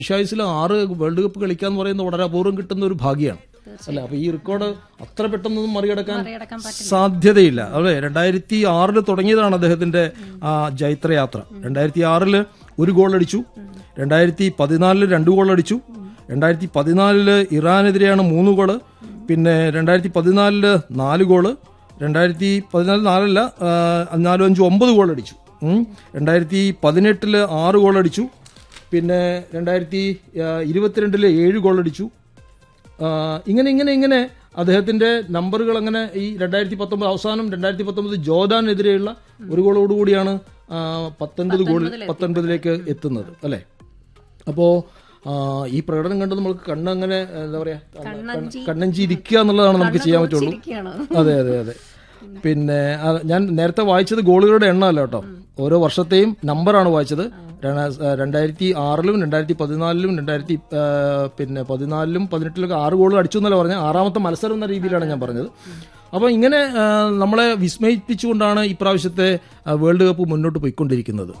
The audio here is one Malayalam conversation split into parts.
ഷായിസിൽ ആറ് വേൾഡ് കപ്പ് കളിക്കാന്ന് പറയുന്നത് വളരെ അപൂർവം കിട്ടുന്ന ഒരു ഭാഗ്യമാണ് അല്ല അപ്പൊ ഈ റെക്കോർഡ് അത്ര പെട്ടെന്നൊന്നും മറികടക്കാൻ മറികടക്കാൻ പറ്റില്ല സാധ്യതയില്ല അതെ രണ്ടായിരത്തി ആറില് തുടങ്ങിയതാണ് അദ്ദേഹത്തിന്റെ ആ ജൈത്രയാത്ര രണ്ടായിരത്തി ആറില് ഒരു ഗോൾ അടിച്ചു രണ്ടായിരത്തി പതിനാലില് രണ്ട് ഗോൾ അടിച്ചു രണ്ടായിരത്തി പതിനാലില് ഇറാനെതിരെയാണ് മൂന്ന് ഗോള് പിന്നെ രണ്ടായിരത്തി പതിനാലില് നാല് ഗോള് രണ്ടായിരത്തി പതിനാല് നാലല്ല ആ, നാലും അഞ്ചും ഒമ്പത് ഗോൾ അടിച്ചു ഉം. രണ്ടായിരത്തി പതിനെട്ടില് ആറ് ഗോൾ അടിച്ചു പിന്നെ രണ്ടായിരത്തി ആ, ഇരുപത്തിരണ്ടില് ഏഴ് ഗോൾ അടിച്ചു ആ, ഇങ്ങനെ ഇങ്ങനെ ഇങ്ങനെ അദ്ദേഹത്തിന്റെ നമ്പറുകൾ അങ്ങനെ ഈ രണ്ടായിരത്തി പത്തൊമ്പത് അവസാനം രണ്ടായിരത്തി പത്തൊമ്പത് ജോർദാനെതിരെയുള്ള ഒരു ഗോളോടുകൂടിയാണ് ആ, പത്തൊൻപത് ഗോൾ പത്തൊൻപതിലേക്ക് എത്തുന്നത് അല്ലെ അപ്പോ ആ, ഈ പ്രകടനം കണ്ട് നമ്മൾക്ക് കണ്ണങ്ങനെ എന്താ പറയാ കണ്ണഞ്ചി കണ്ണഞ്ചി ഇരിക്കുക എന്നുള്ളതാണ് നമുക്ക് ചെയ്യാൻ പറ്റുള്ളൂ ഇരിക്കുകയാണ് അതെ അതെ അതെ പിന്നെ ആ, ഞാൻ നേരത്തെ വായിച്ചത് ഗോളുകളുടെ എണ്ണമല്ല കേട്ടോ ഓരോ വർഷത്തെയും നമ്പറാണ് വായിച്ചത് രണ- രണ്ടായിരത്തി ആറിലും രണ്ടായിരത്തി പതിനാലിലും രണ്ടായിരത്തി ആ, പിന്നെ പതിനാലിലും പതിനെട്ടിലൊക്കെ ആറ് ഗോളുകൾ അടിച്ചു എന്നല്ല പറഞ്ഞത് ആറാമത്തെ മത്സരം എന്ന രീതിയിലാണ് ഞാൻ പറഞ്ഞത് അപ്പോൾ ഇങ്ങനെ ആ, നമ്മളെ വിസ്മയിപ്പിച്ചുകൊണ്ടാണ് ഇപ്രാവശ്യത്തെ ആ, വേൾഡ് കപ്പ് മുന്നോട്ട് പോയിക്കൊണ്ടിരിക്കുന്നത്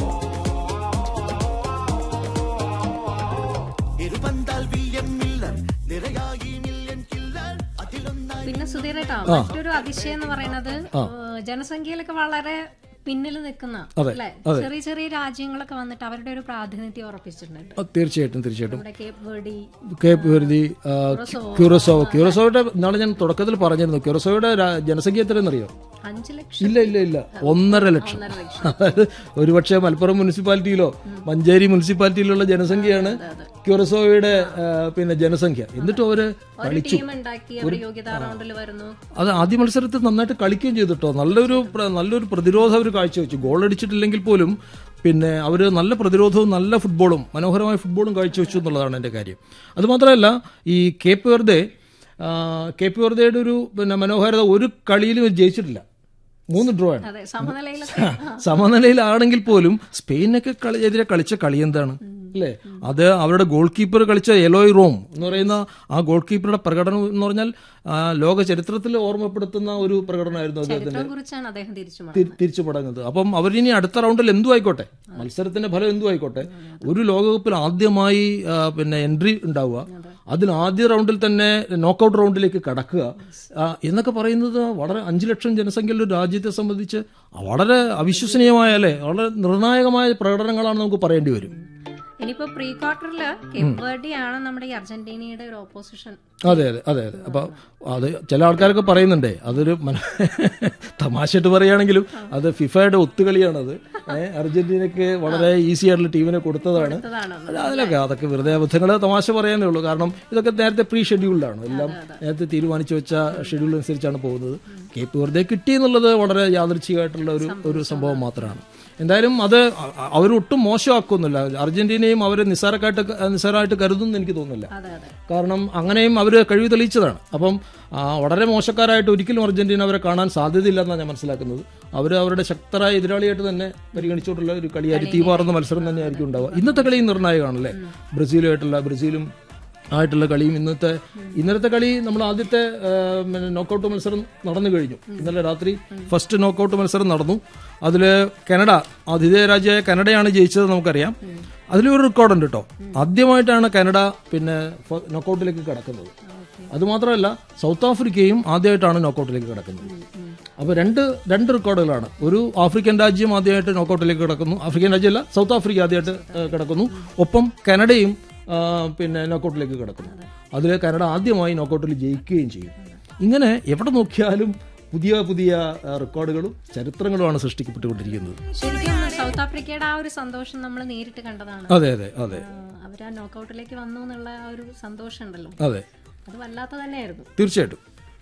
ഇരുപന്താൽ വില്യം മില്ലർ നിറയായി മില്യൺ കില്ലർ അതിലൊന്നായി പിന്നെ സുധീരേട്ടാ മറ്റൊരു അതിശയം എന്ന് പറയുന്നത് ഏഹ്, ജനസംഖ്യയിലൊക്കെ വളരെ പിന്നിൽ നിൽക്കുന്ന അല്ലെ ചെറിയ ചെറിയ രാജ്യങ്ങളൊക്കെ വന്നിട്ട് അവരുടെ ഒരു പ്രാതിനിധ്യം ഉറപ്പിച്ചിട്ടുണ്ട് ആ, തീർച്ചയായിട്ടും തീർച്ചയായിട്ടും നമ്മുടെ കേപ്പ് വേർഡി കേപ്പ് വെറുതി ക്യൂറസോവോ ക്യൂറസോയുടെ നാളെ ഞാൻ തുടക്കത്തിൽ പറഞ്ഞിരുന്നു ക്യൂറസോയുടെ രാ- ജനസംഖ്യ എത്രയെന്നറിയോ അഞ്ചു ലക്ഷം ഇല്ല ഇല്ല ഇല്ല ഒന്നര ലക്ഷം ഒന്നര ലക്ഷം അതായത് ഒരുപക്ഷെ മലപ്പുറം മുനിസിപ്പാലിറ്റിയിലോ മഞ്ചേരി മുനിസിപ്പാലിറ്റിയിലുള്ള ജനസംഖ്യയാണ് ക്യൂറസോയുടെ ആ, പിന്നെ ജനസംഖ്യ എന്നിട്ടും അവര് ഒരു ടീം ഉണ്ടാക്കി അവർ യോഗ്യതാ റൗണ്ടിൽ വരുന്നു അത് ആദ്യ മത്സരത്തിൽ നന്നായിട്ട് കളിക്കുകയും ചെയ്തിട്ടോ നല്ലൊരു പ്ര- നല്ലൊരു പ്രതിരോധം അവർ കാഴ്ചവെച്ചു ഗോൾ അടിച്ചിട്ടില്ലെങ്കിൽ പോലും പിന്നെ അവർ നല്ല പ്രതിരോധവും നല്ല ഫുട്ബോളും മനോഹരമായ ഫുട്ബോളും കാഴ്ചവെച്ചു എന്നുള്ളതാണ് എൻ്റെ കാര്യം അതുമാത്രമല്ല ഈ കേപ്പ് വെറുതെ കേപ്പ് വെറുതെയുടെ ഒരു പിന്നെ മനോഹാരിത ഒരു കളിയിലും ഇവർ ജയിച്ചിട്ടില്ല മൂന്ന് ഡ്രോ ആണ് അതെ സമനിലയിലൊക്കെ സമനിലയിലാണെങ്കിൽ പോലും സ്പെയിനൊക്കെ കളി എതിരെ കളിച്ച കളി എന്താണ് അല്ലേ അത് അവരുടെ ഗോൾ കീപ്പർ കളിച്ച എലോയ് റോം എന്ന് പറയുന്ന ആ ഗോൾ കീപ്പറുടെ പ്രകടനം എന്ന് പറഞ്ഞാൽ ആ, ലോക ചരിത്രത്തിൽ ഓർമ്മപ്പെടുത്തുന്ന ഒരു പ്രകടനമായിരുന്നു അദ്ദേഹത്തിന്റെ ചരിത്രം കുറിച്ചാണ് അദ്ദേഹം തിരിച്ചു തി- തിരിച്ചു മടങ്ങുന്നത് അപ്പം അവരിനി അടുത്ത റൗണ്ടിൽ എന്തു ആയിക്കോട്ടെ മത്സരത്തിന്റെ ഫലം എന്തു ആയിക്കോട്ടെ ഒരു ലോകകപ്പിൽ ആദ്യമായി ആ, പിന്നെ എൻട്രി ഉണ്ടാവുക അതിൽ ആദ്യ റൗണ്ടിൽ തന്നെ നോക്കൌട്ട് റൗണ്ടിലേക്ക് കടക്കുക ആ, എന്നൊക്കെ പറയുന്നത് വളരെ അഞ്ചു ലക്ഷം ജനസംഖ്യയുള്ള ഒരു രാജ്യത്തെ സംബന്ധിച്ച് വളരെ അവിശ്വസനീയമായ അല്ലെ വളരെ നിർണായകമായ പ്രകടനങ്ങളാണ് നമുക്ക് പറയേണ്ടി വരും ഇനിയിപ്പോ പ്രീ ക്വാർട്ടറില് കേപ്പ് വേർഡി ആണ് നമ്മുടെ ഈ അർജന്റീനയുടെ ഒരു ഓപ്പോസിഷൻ അതെ അതെ അതെ അതെ അപ്പൊ അത് ചില ആൾക്കാരൊക്കെ പറയുന്നുണ്ടേ അതൊരു മന- തമാശയായിട്ട് പറയുകയാണെങ്കിലും അത് ഫിഫയുടെ ഒത്തുകളിയാണത് ഏഹ് അർജന്റീനക്ക് വളരെ ഈസി ആയിട്ടുള്ള ടീമിനെ കൊടുത്തതാണ് അത് അതിലൊക്കെ അതൊക്കെ വെറുതെ അബദ്ധങ്ങൾ തമാശ പറയാനേ ഉള്ളൂ കാരണം ഇതൊക്കെ നേരത്തെ പ്രീ ഷെഡ്യൂൾഡാണ് എല്ലാം നേരത്തെ തീരുമാനിച്ചു വെച്ച ഷെഡ്യൂൾ അനുസരിച്ചാണ് പോകുന്നത് കേപ്പ് വെറുതെ കിട്ടി എന്നുള്ളത് വളരെ യാദൃച്ഛികമായിട്ടുള്ള ഒരു ഒരു സംഭവം മാത്രമാണ് എന്തായാലും അത് അ- അ- അവരൊട്ടും മോശമാക്കുന്നില്ല അർജന്റീനയും അവരെ നിസ്സാരക്കായിട്ട് നിസ്സാരമായിട്ട് കരുതുന്നു എനിക്ക് തോന്നുന്നില്ല അതെ അതെ കാരണം അങ്ങനെയും അവർ കഴിവ് തെളിയിച്ചതാണ് അപ്പം ആ, വളരെ മോശക്കാരായിട്ട് ഒരിക്കലും അർജന്റീന അവരെ കാണാൻ സാധ്യതയില്ലെന്നാണ് ഞാൻ മനസ്സിലാക്കുന്നത് അവർ അവരുടെ ശക്തരായ എതിരാളിയായിട്ട് തന്നെ പരിഗണിച്ചുകൊണ്ടുള്ള ഒരു കളിയായി തീവാറുന്ന മത്സരം തന്നെയായിരിക്കും ഉണ്ടാവുക ഇന്നത്തെ കളി നിർണായകമാണല്ലേ ബ്രസീലുമായിട്ടുള്ള ബ്രസീലും ആയിട്ടുള്ള കളിയും ഇന്നത്തെ ഇന്നലത്തെ കളി നമ്മൾ ആദ്യത്തെ ആ, പിന്നെ നോക്കൌട്ട് മത്സരം നടന്നു കഴിഞ്ഞു ഇന്നലെ രാത്രി ഫസ്റ്റ് നോക്കൌട്ട് മത്സരം നടന്നു അതിൽ കാനഡ ആതിഥേയ രാജ്യമായ കാനഡയാണ് ജയിച്ചത് നമുക്കറിയാം അതിലൊരു റെക്കോർഡുണ്ട് കേട്ടോ ആദ്യമായിട്ടാണ് കാനഡ പിന്നെ ഫ- നോക്കൌട്ടിലേക്ക് കടക്കുന്നത് അതുമാത്രമല്ല സൗത്ത് ആഫ്രിക്കയും ആദ്യമായിട്ടാണ് നോക്കൌട്ടിലേക്ക് കടക്കുന്നത് അപ്പോൾ രണ്ട് രണ്ട് റെക്കോർഡുകളാണ് ഒരു ആഫ്രിക്കൻ രാജ്യം ആദ്യമായിട്ട് നോക്കൌട്ടിലേക്ക് കിടക്കുന്നു ആഫ്രിക്കൻ രാജ്യമല്ല സൗത്ത് ആഫ്രിക്ക ആദ്യമായിട്ട് ഏഹ്, കിടക്കുന്നു ഒപ്പം കാനഡയും ആ, പിന്നെ നോക്കൌട്ടിലേക്ക് കിടക്കുന്നു അതിൽ കാനഡ ആദ്യമായി നോക്കൌട്ടിൽ ജയിക്കുകയും ചെയ്യും ഇങ്ങനെ എവിടെ നോക്കിയാലും പുതിയ പുതിയ ആ, റെക്കോർഡുകളും ചരിത്രങ്ങളുമാണ് സൃഷ്ടിക്കപ്പെട്ടുകൊണ്ടിരിക്കുന്നത് ശരിക്കും സൗത്ത് ആഫ്രിക്കയുടെ ആ ഒരു സന്തോഷം നമ്മൾ നേരിട്ട് കണ്ടതാണ് അതെ അതെ അതെ അവർ ആ നോക്കൌട്ടിലേക്ക് വന്നു എന്നുള്ള ആ ഒരു സന്തോഷം ഉണ്ടല്ലോ അതെ അത് വല്ലാത്ത തന്നെയായിരുന്നു തീർച്ചയായിട്ടും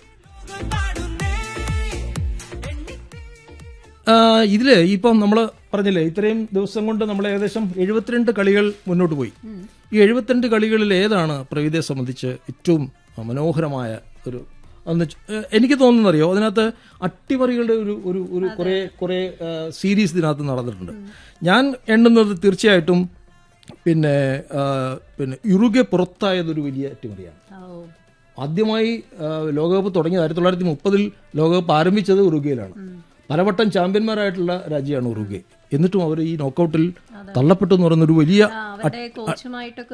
ആ, ഇതില് ഇപ്പം നമ്മൾ പറഞ്ഞില്ലേ ഇത്രയും ദിവസം കൊണ്ട് നമ്മൾ ഏകദേശം എഴുപത്തിരണ്ട് കളികൾ മുന്നോട്ട് പോയി ഈ എഴുപത്തിരണ്ട് കളികളിൽ ഏതാണ് പ്രവീതയെ സംബന്ധിച്ച് ഏറ്റവും മനോഹരമായ ഒരു എന്ന് വെച്ച്- ഏ, എനിക്ക് തോന്നുന്നറിയോ അതിനകത്ത് അട്ടിമറികളുടെ ഒരു ഒരു ഒരു കുറെ കുറെ ആ, സീരീസ് ഇതിനകത്ത് നടന്നിട്ടുണ്ട് ഞാൻ എണ്ണുന്നത് തീർച്ചയായിട്ടും പിന്നെ ആ, പിന്നെ യുറുഗെ പുറത്തായതൊരു വലിയ അട്ടിമറിയാണ് ഓ ആദ്യമായി ആ, ലോകകപ്പ് തുടങ്ങിയത് ആയിരത്തി തൊള്ളായിരത്തി മുപ്പതിൽ ലോകകപ്പ് ആരംഭിച്ചത് ഉറുഗ്വേയിലാണ് പലവട്ടം ചാമ്പ്യന്മാരായിട്ടുള്ള രാജ്യമാണ് ഉറുഗ്വേ എന്നിട്ടും അവർ ഈ നോക്കൌട്ടിൽ തള്ളപ്പെട്ടു എന്ന് പറയുന്ന ഒരു വലിയ ആ, അവരുടെ കോച്ചുമായിട്ടൊക്കെ